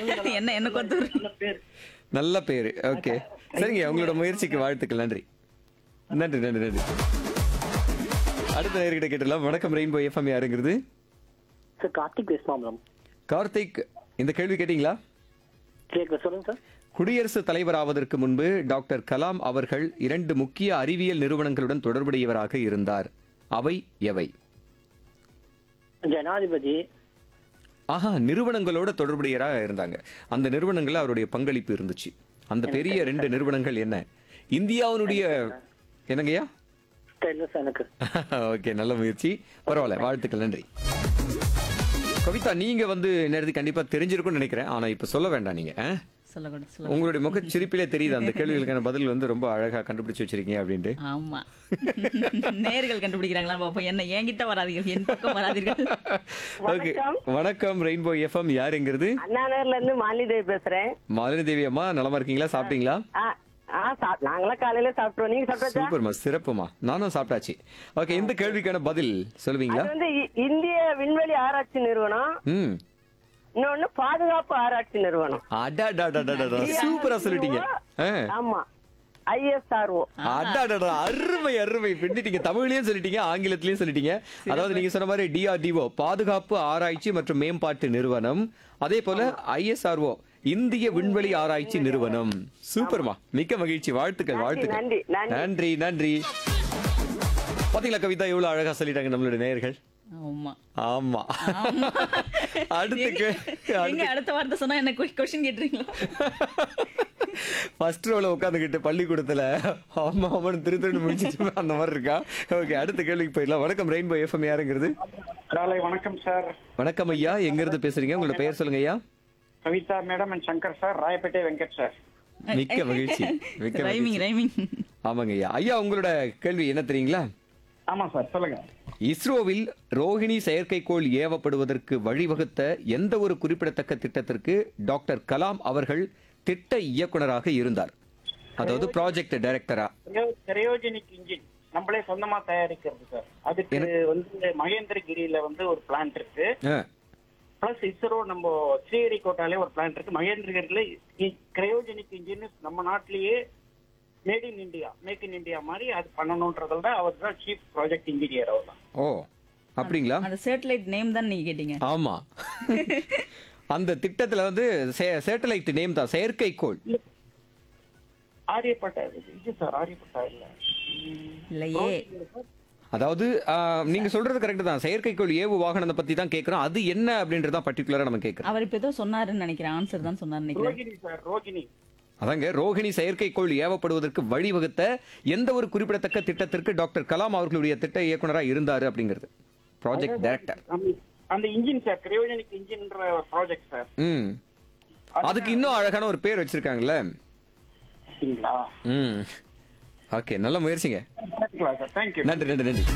என்ன என்ன கொத்தூர் நல்ல பேர் நல்ல பேரு ஓகே சரிங்க உங்களோட முயற்சிக்கு வாழ்த்துக்கள் நன்றி நன்றி நன்றி நன்றி அடுத்த நேர்கிட்ட கேட்டலாம் வணக்கம் ரெயின்போ எஃப்எம் யாருங்கிறது சார் கார்த்திக் பேசுமா மேம் கார்த்திக் இந்த கேள்வி கேட்டீங்களா கேட்கல சொல்லுங்க சார் குடியரசுத் தலைவர் ஆவதற்கு முன்பு டாக்டர் கலாம் அவர்கள் இரண்டு முக்கிய அறிவியல் நிறுவனங்களுடன் தொடர்புடையவராக இருந்தார் அவை எவை ஜனாதிபதி ஆஹா நிறுவனங்களோட தொடர்புடையவராக இருந்தாங்க அந்த நிறுவனங்கள்ல அவருடைய பங்களிப்பு இருந்துச்சு அந்த பெரிய ரெண்டு நிறுவனங்கள் என்ன இந்தியாவினுடைய என்னங்கய்யா தெரியல சார் எனக்கு ஓகே நல்ல முயற்சி பரவாயில்ல வாழ்த்துக்கள் நன்றி கவிதா நீங்க வந்து நேரத்துக்கு கண்டிப்பா தெரிஞ்சிருக்கும்னு நினைக்கிறேன் ஆனா இப்ப சொல்ல வேண்டாம் நீங்க ஆ? சொல்லக்கூடாது சொல்ல உங்களுடைய முக சிரிப்பிலே தெரியுது அந்த கேள்விகளுக்கான பதில் வந்து ரொம்ப அழகா கண்டுபிடிச்சு வச்சிருக்கீங்க அப்படின்ட்டு ஆமா நேர்கள் கண்டுபிடிக்கிறாங்களா பாப்போம் என்ன என்கிட்ட வராதீர்கள் என் பக்கம் வராதீர்கள் ஓகே வணக்கம் ரெயின்போ எஃப்எம் யாருங்கிறது அண்ணாநகர்ல இருந்து மாலிதேவி பேசுறேன் மாலினி தேவி அம்மா நலமா இருக்கீங்களா சாப்பிட்டீங்களா ஆ, ஆ, சாப்- நாங்களாம் காலையில சாப்பிட்டுருவோம் நீங்க சாப்பிட்டாச்சா சூப்பர்மா சிறப்புமா நானும் சாப்பிட்டாச்சு ஓகே இந்த கேள்விக்கான பதில் சொல்லுவீங்களா அது வந்து இ- இந்திய விண்வெளி ஆராய்ச்சி நிறுவனம் ம் இன்னொன்னு பாதுகாப்பு ஆராய்ச்சி நிறுவனம் அடாடாடாடாடா சூப்பரா சொல்லிட்டீங்க ஆ. ஆமா ஐஎஸ்ஆர்ஓ அடாடாடா அருமை அருமை பின்னிட்டீங்க தமிழ்லயும் சொல்லிட்டீங்க ஆங்கிலத்திலயும் சொல்லிட்டீங்க அதாவது நீங்க சொன்ன மாதிரி டிஆர்டிஓ பாதுகாப்பு ஆராய்ச்சி மற்றும் மேம்பாட்டு நிறுவனம் அதே போல ஐஎஸ்ஆர்ஓ இந்திய விண்வெளி ஆராய்ச்சி நிறுவனம் சூப்பர்மா மிக்க மகிழ்ச்சி வாழ்த்துக்கள் வாழ்த்துக்கள் நன்றி, நன்றி. நன்றி நன்றி பாத்தீங்களா கவிதா எவ்வளவு அழகா சொல்லிட்டாங்க நம்மளுடைய நேயர்கள் ஆமா ஆமா அடுத்து கே- எங்க அடுத்து அடுத்த வார்த்தை சொன்னா என்ன கொஸ்டின் கேட்டுறீங்களா ஃபர்ஸ்ட் ரோல உட்காந்துக்கிட்டு பள்ளிக்கூடத்துல ஆமா ஆமான்னு திரு திரு முடிச்சிட்டு அந்த மாதிரி இருக்கா ஓகே அடுத்த கேள்விக்கு போயிடலாம் வணக்கம் ரெயின்போ எஃப்எம் யாருங்கிறது காலை வணக்கம் சார் வணக்கம் ஐயா எங்க இருந்து பேசுறீங்க உங்களோட பெயர் சொல்லுங்க ஐயா Kavitha madam and Shankar sir Royapettah Venkat sir மிக்க மகிழ்ச்சி மிக்க ரைமிங் மகிழ்ச்சி ரைமிங் ஆமாங்க ஐயா ஐயா உங்களோட கேள்வி என்ன தெரியுங்களா ஆமா சார் சொல்லுங்க இஸ்ரோவில் ரோஹிணி செயற்கைக்கோள் ஏவப்படுவதற்கு வழிவகுத்த எந்த ஒரு குறிப்பிடத்தக்க திட்டத்திற்கு டாக்டர் கலாம் அவர்கள் திட்ட இயக்குனராக இருந்தார் அதாவது ப்ராஜெக்ட் டைரக்டரா கிரையோஜெனிக் இன்ஜின் நம்மளே சொந்தமா தயாரிக்கிறது சார் அதுக்கு வந்து மகேந்திரகிரியில வந்து ஒரு பிளான்ட் இருக்கு பிளஸ் இஸ்ரோ நம்ம ஸ்ரீஹரிகோட்டாலே ஒரு பிளான்ட் இருக்கு மகேந்திரகிரியில கிரையோஜெனிக் இன்ஜின் நம்ம நாட்டிலேயே made in India make in India மாதிரி அது பண்ணணுன்றதுல அவர் தான் சீஃப் ப்ராஜெக்ட் இன்ஜினியர் அவர் தான் ஓ அப்படிங்களா அந்த சேட்டலைட் நேம் தான் நீங்க கேட்டீங்க ஆமா அந்த திட்டத்துல வந்து சேட்டலைட் நேம் தான் செயற்கைக்கோள் ஆரியப்பட்டா இது சார் ஆரியப்பட்டா இல்ல இல்லையே அதாவது ஆ, நீங்க சொல்றது கரெக்ட் தான் செயற்கைக்கோள் ஏவு வாகனத்தை பத்தி தான் கேக்குறோம் அது என்ன அப்படின்றத பர்டிகுலரா நம்ம கேக்குறோம் அவர் இப்ப ஏதோ சொன்னாருன்னு நினைக்கிறேன் ஆன்சர் தான் சொன்னாருன்னு நினைக்கிறேன் ரோகிணி சார் ரோகிணி அதாங்க ரோஹிணி செயற்கைக்கோள் ஏவப்படுவதற்கு வழிவகுத்த எந்த ஒரு குறிப்பிடத்தக்க திட்டத்திற்கு டாக்டர் கலாம் அவர்களுடைய திட்ட இயக்குனராக இருந்தாரு அப்படிங்கிறது ப்ராஜெக்ட் டைரக்டர் அந்த- அந்த இன்ஜின் சார் கிரையோஜெனிக் இன்ஜின்ன்ற ப்ராஜெக்ட் சார் ம் அதுக்கு இன்னும் அழகான ஒரு பேர் வச்சிருக்காங்கல்ல சரிங்களா ம் ஓகே நல்ல முயற்சிங்க சார் தேங்க்யூ நன்றி நன்றி நன்றி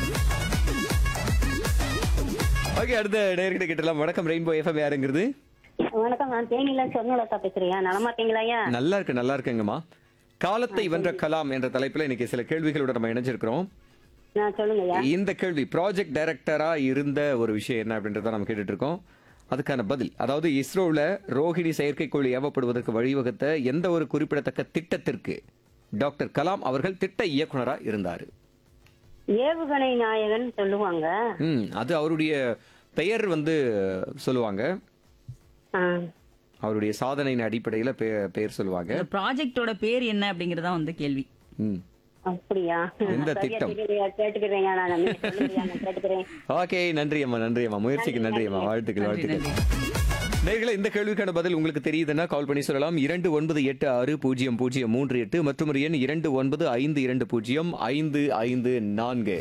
ஓகே அடுத்த நேர்கிட்ட கேட்டலாம் வணக்கம் ரெயின்போ எஃப்எம் யாருங்கிறது வணக்கம் நான் தேனியில சொர்ணலதா பேசுறேன் நலமா இருக்கீங்களா நல்லா இருக்கு நல்லா இருக்குங்கம்மா காலத்தை வென்ற கலாம் என்ற தலைப்புல இன்னைக்கு சில கேள்விகளோட நம்ம இணைஞ்சிருக்கிறோம் நான் சொல்லுங்கய்யா இந்த கேள்வி ப்ராஜெக்ட் டைரக்டரா இருந்த ஒரு விஷயம் என்ன அப்படின்றத நம்ம கேட்டுட்டு இருக்கோம் அதுக்கான பதில் அதாவது இஸ்ரோவில் ரோஹிணி செயற்கைக்கோள் ஏவப்படுவதற்கு வழிவகுத்த எந்த ஒரு குறிப்பிடத்தக்க திட்டத்திற்கு டாக்டர் கலாம் அவர்கள் திட்ட இயக்குனரா இருந்தார் ஏவுகணை நாயகன் சொல்லுவாங்க ம் அது அவருடைய பெயர் வந்து சொல்லுவாங்க ஆ. அவருடைய சாதனையின் அடிப்படையில் பெ- பெயர் சொல்லுவாங்க இந்த ப்ராஜெக்டோட பேர் என்ன அப்படிங்கறதா வந்து கேள்வி ம் அப்படியா எந்த சரியா திட்டம்? தெரியலையா? கேட்டுக்கிறேங்க நான் நீங்க சொல்லுங்கய்யா, நான் கேட்டுக்கிறேன் ஓகே நன்றி அம்மா நன்றி அம்மா முயற்சிக்கு நன்றி அம்மா வாழ்த்துக்கள் நன்றி வாழ்த்துக்கள் நன்றி நேர்களை இந்த கேள்விக்கான பதில் உங்களுக்கு தெரியுதுன்னா கால் பண்ணி சொல்லலாம் இரண்டு ஒன்பது எட்டு ஆறு பூஜ்ஜியம் பூஜ்ஜியம் மூன்று எட்டு மற்றும் ஒரு எண் இரண்டு ஒன்பது ஐந்து இரண்டு பூஜ்ஜியம் ஐந்து ஐந்து நான்கு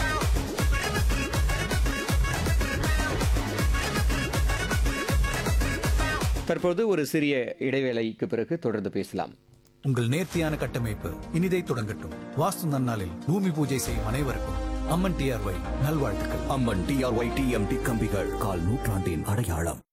தற்போது ஒரு சிறிய இடைவேளைக்கு பிறகு தொடர்ந்து பேசலாம் உங்கள் நேர்த்தியான கட்டமைப்பு இனிதை தொடங்கட்டும் வாஸ்து நன்னாளில் பூமி பூஜை செய்யும் அனைவருக்கும் அம்மன் டிஆர்ஒய் நல்வாழ்த்துக்கள் அம்மன் டிஆர்ஒய் டிஎம்டி கம்பிகள் கால் நூற்றாண்டின் அடையாளம்